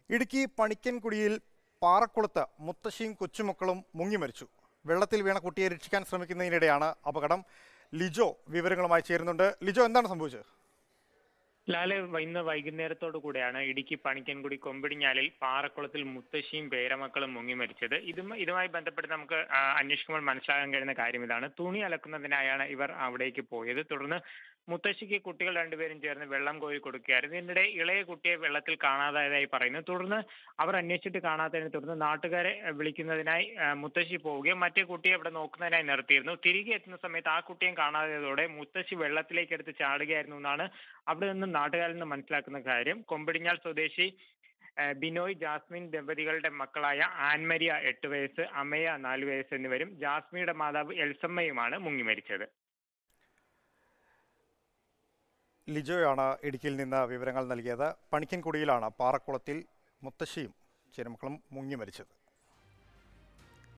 ഇടുക്കി പണിക്കൻകുടിയിൽ പാറക്കുളത്ത് മുത്തശ്ശിയും കൊച്ചുമക്കളും മുങ്ങി മരിച്ചു വെള്ളത്തിൽ വീണ കുട്ടിയെ രക്ഷിക്കാൻ ശ്രമിക്കുന്നതിനിടെയാണ് അപകടം ലിജോ വിവരങ്ങളുമായി ചേരുന്നുണ്ട് ലിജോ എന്താണ് സംഭവിച്ചത് ലാല് ഇന്ന് വൈകുന്നേരത്തോടു കൂടെയാണ് ഇടുക്കി പണിക്കൻകുടി കൊമ്പിടിഞ്ഞാലിൽ പാറക്കുളത്തിൽ മുത്തശ്ശിയും പേരമക്കളും മുങ്ങി മരിച്ചത് ഇതും ഇതുമായി ബന്ധപ്പെട്ട് നമുക്ക് ആ, അന്വേഷിക്കുമ്പോൾ മനസ്സിലാകാൻ കഴിയുന്ന കാര്യം ഇതാണ് തുണി അലക്കുന്നതിനായാണ് ഇവർ അവിടേക്ക് പോയത് തുടർന്ന് മുത്തശ്ശിക്ക് കുട്ടികൾ രണ്ടുപേരും ചേർന്ന് വെള്ളം കോരി കൊടുക്കുകയായിരുന്നു ഇതിനിടെ ഇളയ കുട്ടിയെ വെള്ളത്തിൽ കാണാതായതായി പറയുന്നു തുടർന്ന് അവർ അന്വേഷിച്ചിട്ട് കാണാത്തതിനെ തുടർന്ന് നാട്ടുകാരെ ആ, വിളിക്കുന്നതിനായി ആ, മുത്തശ്ശി പോവുകയും മറ്റേ കുട്ടിയെ ഇവിടെ നോക്കുന്നതിനായി നിർത്തിയിരുന്നു തിരികെ എത്തുന്ന സമയത്ത് ആ കുട്ടിയും കാണാതായതോടെ മുത്തശ്ശി വെള്ളത്തിലേക്ക് എടുത്ത് ചാടുകയായിരുന്നു എന്നാണ് അവിടെ നിന്നും നാട്ടുകാരിൽ നിന്ന് മനസ്സിലാക്കുന്ന കാര്യം കൊമ്പടിഞ്ഞാൽ സ്വദേശി ആ, ബിനോയ് ജാസ്മിൻ ദമ്പതികളുടെ മക്കളായ ആൻമരിയ എട്ട് വയസ്സ് അമയ നാല് വയസ്സ് എന്നിവരും ജാസ്മിയുടെ മാതാവ് എൽസമ്മയുമാണ് മുങ്ങി മരിച്ചത് ലിജോയാണ് ഇടുക്കിയിൽ നിന്ന് വിവരങ്ങൾ നൽകിയത് പണിക്കൻകുടിയിലാണ് പാറക്കുളത്തിൽ മുത്തശ്ശിയും ചിരമക്കളും മുങ്ങി മരിച്ചത്